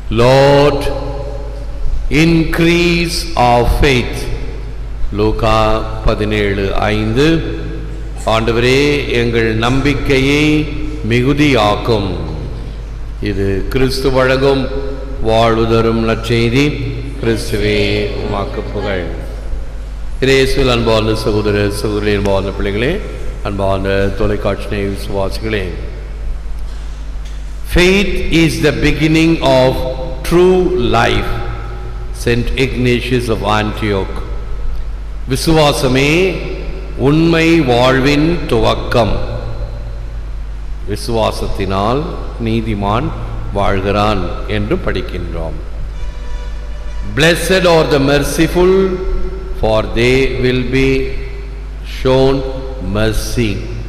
Lord, increase our faith. Luca பதினேழு ஐந்து ஆண்டவரே எங்கள் நம்பிக்கையை மிகுதியாக்கும் இது கிறிஸ்து வழங்கும் வாழ்வு தரும் நற்செய்தி கிறிஸ்துவே உமாக்கு புகழ் இயேசுவில் அன்பார்ந்த சகோதர சகோதரி அன்பார்ந்த பிள்ளைகளே அன்பார்ந்த தொலைக்காட்சி விசுவாசிகளே Faith is the beginning of true life. Saint Ignatius of Antioch. விசுவாசமே உண்மை வாழ்வின் துவக்கம் விசுவாசத்தினால் நீதிமான் வாழ்கிறான் என்று படிக்கின்றோம் Blessed are the merciful, for they will be shown mercy.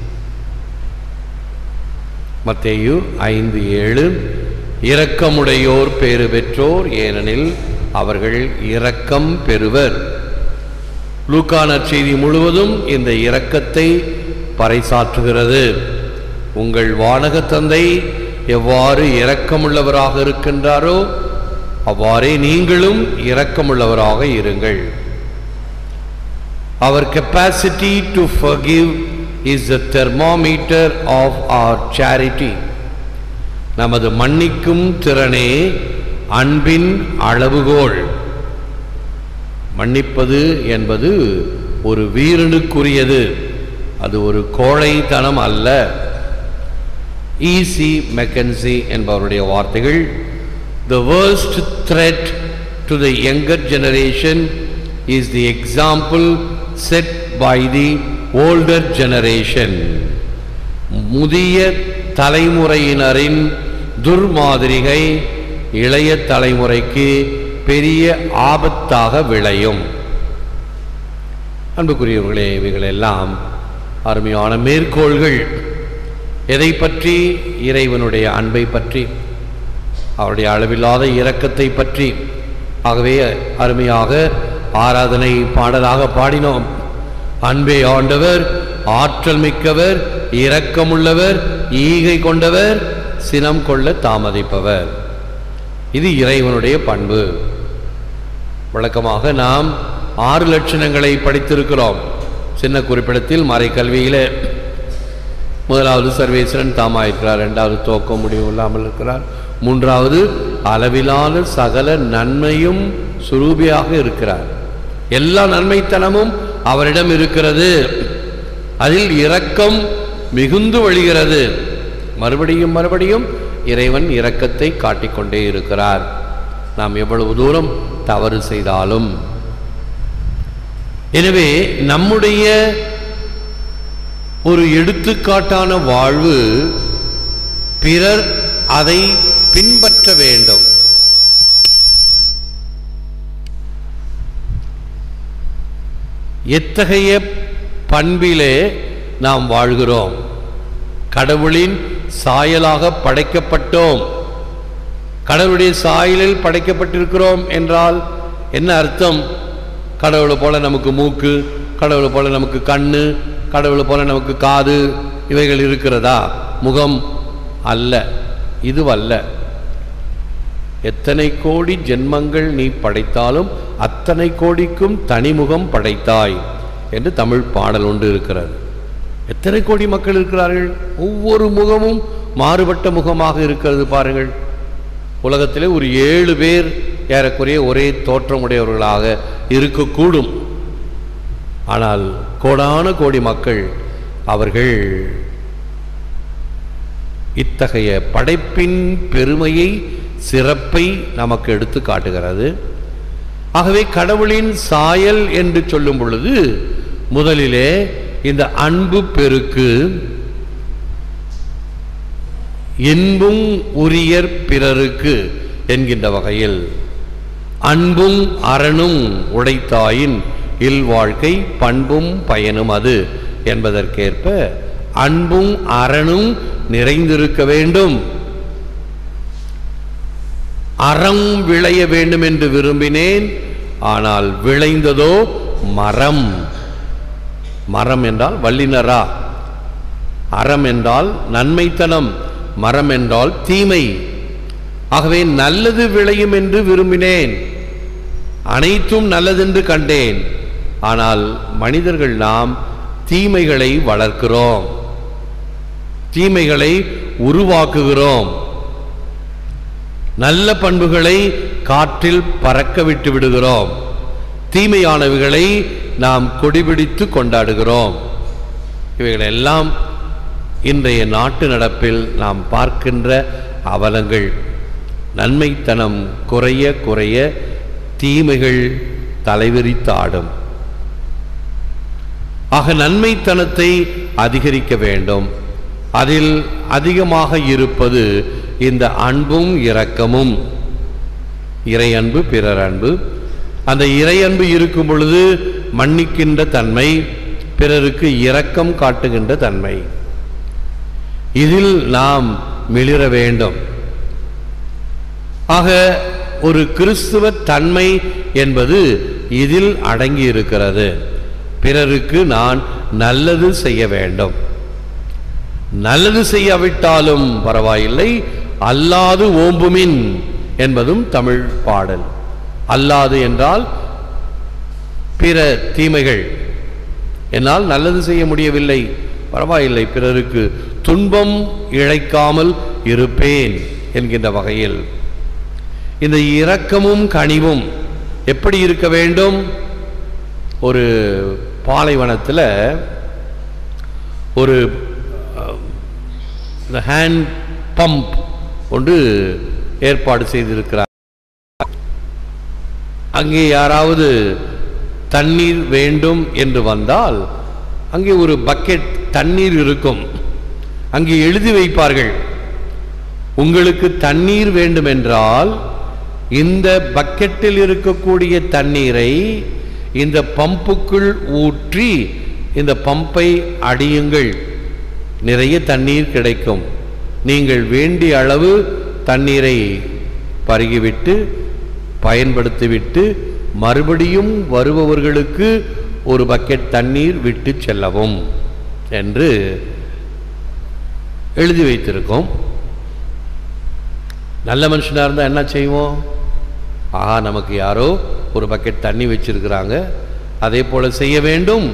மத்தேயு ஐந்து ஏழு இரக்கமுடையோர் பேறு பெற்றோர் ஏனெனில் அவர்கள் இரக்கம் பெறுவர் லூக்கா நற்செய்தி முழுவதும் இந்த இரக்கத்தை பறைசாற்றுகிறது உங்கள் வானக தந்தை எவ்வாறு இரக்கமுள்ளவராக இருக்கின்றாரோ அவ்வாறே நீங்களும் இரக்கமுள்ளவராக இருங்கள் அவர் capacity to forgive is the thermometer of our charity நமது மன்னிக்கும் திறனே அன்பின் அளவுகோல் மன்னிப்பது என்பது ஒரு வீரனுக்குரியது அது ஒரு கோழைத்தனம் அல்ல ஈசி மெக்கன்சி என்பவருடைய வார்த்தைகள் த worst threat to the younger generation is the example set by the older generation முதிய தலைமுறையினரின் துர்மாதிரிகை இளைய தலைமுறைக்கு பெரிய ஆபத்தாக விளையும் அன்புக்குரியவர்களே இவைகளெல்லாம் அருமையான மேற்கோள்கள் எதை பற்றி இறைவனுடைய அன்பை பற்றி அவருடைய அளவில்லாத இரக்கத்தை பற்றி ஆகவே அருமையாக ஆராதனை பாடலாக பாடினோம் அன்பே ஆண்டவர் ஆற்றல் மிக்கவர் இரக்கமுள்ளவர் ஈகை கொண்டவர் சினம் கொள்ள தாமதிப்பவர் இது இறைவனுடைய பண்பு வழக்கமாக நாம் ஆறு லட்சணங்களை படித்திருக்கிறோம் சின்ன குறிப்பிடத்தில் மறைக்கல்வியிலே முதலாவது சர்வேஸ்வரன் தாமா இருக்கிறார் இரண்டாவது துவக்க முடிவு இல்லாமல் இருக்கிறார் மூன்றாவது அளவிலான சகல நன்மையும் சுரூபியாக இருக்கிறார் எல்லா நன்மைத்தனமும் அவரிடம் இருக்கிறது அதில் இரக்கம் மிகுந்து வழிகிறது மறுபடியும் மறுபடியும் இறைவன் இரக்கத்தை காட்டிக்கொண்டே இருக்கிறார் நாம் எவ்வளவு தூரம் தவறு செய்தாலும் எனவே நம்முடைய ஒரு எடுத்துக்காட்டான வாழ்வு பிறர் அதை பின்பற்ற வேண்டும் எத்தகைய பண்பிலே நாம் வாழ்கிறோம் கடவுளின் சாயலாக படைக்கப்பட்டோம் கடவுளுடைய சாயலில் படைக்கப்பட்டிருக்கிறோம் என்றால் என்ன அர்த்தம் கடவுளை போல நமக்கு மூக்கு கடவுளை போல நமக்கு கண்ணு கடவுளை போல நமக்கு காது இவைகள் இருக்கிறதா முகம் அல்ல இதுவல்ல எத்தனை கோடி ஜென்மங்கள் நீ படைத்தாலும் அத்தனை கோடிக்கும் தனிமுகம் படைத்தாய் என்று தமிழ் பாடல் ஒன்று இருக்கிறது எத்தனை கோடி மக்கள் இருக்கிறார்கள் ஒவ்வொரு முகமும் மாறுபட்ட முகமாக இருக்கிறது பாருங்கள் உலகத்திலே ஒரு ஏழு பேர் ஏறக்குறைய ஒரே தோற்றமுடையவர்களாக இருக்கக்கூடும் ஆனால் கோடான கோடி மக்கள் அவர்கள் இத்தகைய படைப்பின் பெருமையை சிறப்பை நமக்கு எடுத்து காட்டுகிறது ஆகவே கடவுளின் சாயல் என்று சொல்லும் பொழுது முதலிலே இந்த அன்பு பெருக்கு என்பும் உரியர் பிறருக்கு என்கின்ற வகையில் அன்பும் அரணும் உடைத்தாயின் இல்வாழ்க்கை பண்பும் பயனும் அது என்பதற்கேற்ப அன்பும் அரணும் நிறைந்திருக்க வேண்டும் அறம் விளைய வேண்டும் என்று விரும்பினேன் ஆனால் விளைந்ததோ மரம் மரம் என்றால் வல்லினரா அறம் என்றால் நன்மைத்தனம் மரம் என்றால் தீமை ஆகவே நல்லது விளையும் என்று விரும்பினேன் அனைத்தும் நல்லதென்று கண்டேன் ஆனால் மனிதர்கள் நாம் தீமைகளை வளர்க்கிறோம் தீமைகளை உருவாக்குகிறோம் நல்ல பண்புகளை காற்றில் பறக்க விட்டு விடுகிறோம் தீமையானவைகளை நாம் கொடிபிடித்து கொண்டாடுகிறோம் இவைகளெல்லாம் இன்றைய நாட்டு நடப்பில் நாம் பார்க்கின்ற அவலங்கள் நன்மைத்தனம் குறைய குறைய தீமைகள் தலைவிரித்தாடும் ஆக நன்மைத்தனத்தை அதிகரிக்க வேண்டும் அதில் அதிகமாக இருப்பது இந்த அன்பும் இரக்கமும் இறை அன்பு பிறர் அன்பு அந்த இறை அன்பு இருக்கும் பொழுது மன்னிக்கின்ற தன்மை பிறருக்கு இரக்கம் காட்டுகின்ற தன்மை இதில் நாம் மிளிர வேண்டும் ஆக ஒரு கிறிஸ்துவ தன்மை என்பது இதில் அடங்கி இருக்கிறது பிறருக்கு நான் நல்லது செய்ய வேண்டும் நல்லது செய்யாவிட்டாலும் பரவாயில்லை அல்லாது ஓம்புமின் என்பதும் தமிழ் பாடல் அல்லாது என்றால் பிற தீமைகள் என்னால் நல்லது செய்ய முடியவில்லை பரவாயில்லை பிறருக்கு துன்பம் இழைக்காமல் இருப்பேன் என்கின்ற வகையில் இந்த இரக்கமும் கனிவும் எப்படி இருக்க வேண்டும் ஒரு பாலைவனத்தில் ஒரு அஹ், இந்த ஹேண்ட் பம்ப் ஒன்று ஏற்பாடு செய்திருக்கிறார் அங்கே யாராவது தண்ணீர் வேண்டும் என்று வந்தால் அங்கே ஒரு பக்கெட் தண்ணீர் இருக்கும் அங்கே எழுதி வைப்பார்கள் உங்களுக்கு தண்ணீர் வேண்டுமென்றால் இந்த பக்கெட்டில் இருக்கக்கூடிய தண்ணீரை இந்த பம்புக்குள் ஊற்றி இந்த பம்பை அடியுங்கள் நிறைய தண்ணீர் கிடைக்கும் நீங்கள் வேண்டிய அளவு தண்ணீரை பருகிவிட்டு பயன்படுத்திவிட்டு மறுபடியும் வருபவர்களுக்கு ஒரு பக்கெட் தண்ணீர் விட்டு செல்லவும் என்று எழுதி வைத்திருக்கோம் நல்ல மனுஷனாக இருந்தால் என்ன செய்வோம் ஆஹா நமக்கு யாரோ ஒரு பக்கெட் தண்ணி வச்சிருக்கிறாங்க அதே போல செய்ய வேண்டும்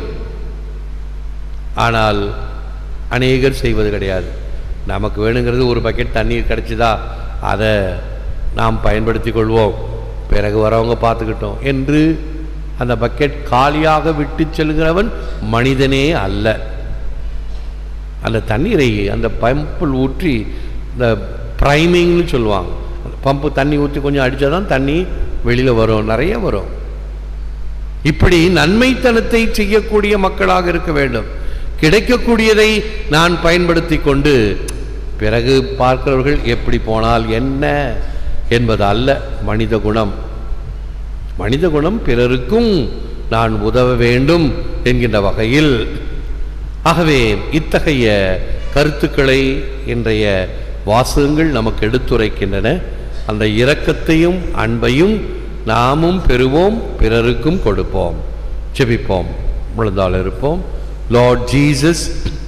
ஆனால் அநேகர் செய்வது கிடையாது நமக்கு வேணுங்கிறது ஒரு பக்கெட் தண்ணீர் கிடைச்சதா அதை நாம் பயன்படுத்தி கொள்வோம் பிறகு வரவங்க பார்த்துக்கிட்டோம் என்று அந்த பக்கெட் காலியாக விட்டு செல்கிறவன் மனிதனே அல்ல அந்த தண்ணீரை அந்த பம்பில் ஊற்றி இந்த ப்ரைமிங்னு சொல்லுவாங்க அந்த பம்பு தண்ணி ஊற்றி கொஞ்சம் அடித்தா தான் தண்ணி வெளியில் வரும் நிறைய வரும் இப்படி நன்மைத்தனத்தை செய்யக்கூடிய மக்களாக இருக்க வேண்டும் கிடைக்கக்கூடியதை நான் பயன்படுத்தி கொண்டு பிறகு பார்க்கிறவர்கள் எப்படி போனால் என்ன என்பது அல்ல மனித குணம் மனித குணம் பிறருக்கும் நான் உதவ வேண்டும் என்கின்ற வகையில் ஆகவே இத்தகைய கருத்துக்களை இன்றைய வாசகங்கள் நமக்கு எடுத்துரைக்கின்றன அந்த இரக்கத்தையும் அன்பையும் நாமும் பெறுவோம் பிறருக்கும் கொடுப்போம் ஜெபிப்போம் முழுந்தால் இருப்போம் Lord Jesus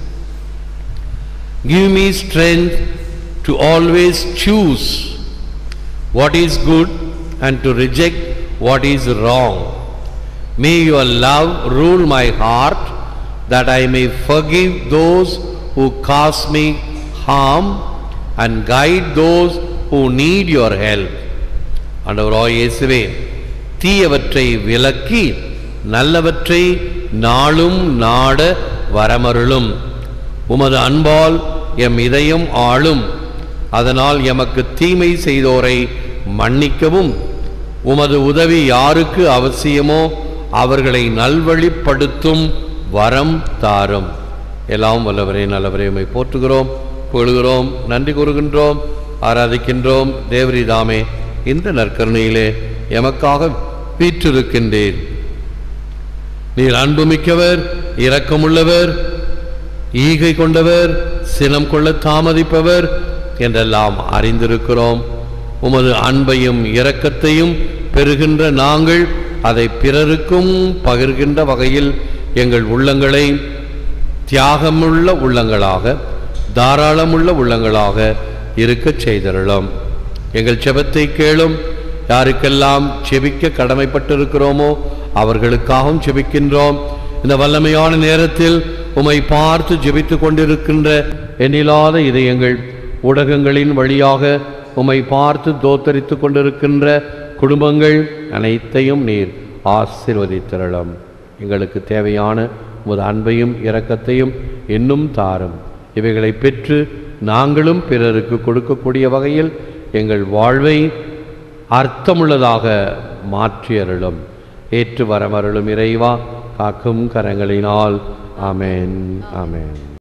give me strength to always choose what is good and to reject what is wrong. May your love rule my heart that I may forgive those who cause me harm and guide those who need your help. ஆண்டவராய் இயேசுவே தீயவற்றை விலக்கி நல்லவற்றை நாளும் நாட வரமருளும் உமது அன்பால் M இதயம் ஆளும் அதனால் எமக்கு தீமை செய்தோரை மன்னிக்கவும் உமது உதவி யாருக்கு அவசியமோ அவர்களை நல்வழிப்படுத்தும் வரம் தாரும் எல்லாம் வல்லவரே நல்லவரே உம்மை போற்றுகிறோம் புகழுகிறோம் நன்றி கூறுகின்றோம் ஆராதிக்கின்றோம் தேவரிதாமே இந்த நற்கருணையிலே எமக்காக வீற்றிருக்கின்றேன் நீர் அன்புமிக்கவர் இரக்கமுள்ளவர் ஈகை கொண்டவர் சினம் கொள்ள தாமதிப்பவர் என்றெல்லாம் அறிந்திருக்கிறோம் உமது அன்பையும் இரக்கத்தையும் பெறுகின்ற நாங்கள் அதை பிறருக்கும் பகிர்கின்ற வகையில் எங்கள் உள்ளங்களை தியாகமுள்ள உள்ளங்களாக தாராளமுள்ள உள்ளங்களாக இருக்கச் செய்தருளும் எங்கள் செபத்தை கேளும் யாருக்கெல்லாம் செபிக்க கடமைப்பட்டிருக்கிறோமோ அவர்களுக்காகவும் செபிக்கின்றோம் இந்த வல்லமையான நேரத்தில் உம்மை பார்த்து ஜெபித்துக் கொண்டிருக்கின்ற எண்ணில்லாத இதயங்கள் ஊடகங்களின் வழியாக உம்மை பார்த்து தோத்தரித்துக் கொண்டிருக்கின்ற குடும்பங்கள் அனைத்தையும் நீர் ஆசீர்வதித்திரளும் எங்களுக்கு தேவையான உமது அன்பையும் இரக்கத்தையும் இன்னும் தாரும் இவைகளை பெற்று நாங்களும் பிறருக்கு கொடுக்கக்கூடிய வகையில் எங்கள் வாழ்வை அர்த்தமுள்ளதாக மாற்றியருளும் ஏற்று வரமருளும் இறைவா காக்கும் கரங்களினால் ஆமென் ஆமென்